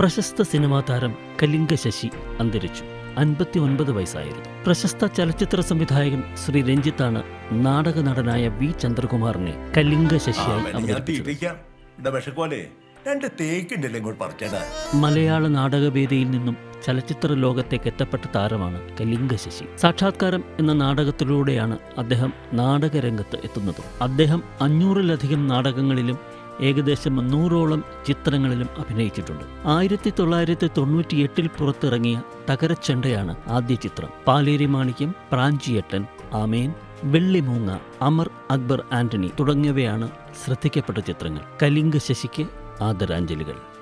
പ്രശസ്ത സിനിമാ താരം കലിംഗ ശശി അന്തരിച്ചു അൻപത്തി ഒൻപത് വയസ്സായിരുന്നു പ്രശസ്ത ചലച്ചിത്ര സംവിധായകൻ ശ്രീ രഞ്ജിത്താണ് നാടക നടനായ വി ചന്ദ്രകുമാറിനെ കലിംഗ ശശിയായി ഞാൻ അവതരിപ്പിച്ചത് തീറ്റിക്കാം ഇവിടെ വിഷക്കോലെ രണ്ട് തേക്കുണ്ടല്ലോ ഇങ്ങോട്ട് പറിച്ചേടാ മലയാള നാടകവേദിയിൽ നിന്നും ചലച്ചിത്ര ലോകത്തേക്ക് എത്തപ്പെട്ട താരമാണ് കലിംഗ ശശി സാക്ഷാത്കാരം എന്ന നാടകത്തിലൂടെയാണ് അദ്ദേഹം നാടകരംഗത്ത് എത്തുന്നത് അദ്ദേഹം അഞ്ഞൂറിലധികം നാടകങ്ങളിലും ഏകദേശം നൂറോളം ചിത്രങ്ങളിലും അഭിനയിച്ചിട്ടുണ്ട് ആയിരത്തി തൊള്ളായിരത്തി തൊണ്ണൂറ്റിയെട്ടിൽ പുറത്തിറങ്ങിയ തകരച്ചെണ്ടയാണ് ആദ്യ ചിത്രം പാലേരി മാണിക്യം പ്രാഞ്ചിയട്ടൻ ആമേൻ വെള്ളിമൂങ്ങ അമർ അക്ബർ ആന്റണി തുടങ്ങിയവയാണ് ശ്രദ്ധിക്കപ്പെട്ട ചിത്രങ്ങൾ കലിംഗ ശശിക്ക് ആദരാഞ്ജലികൾ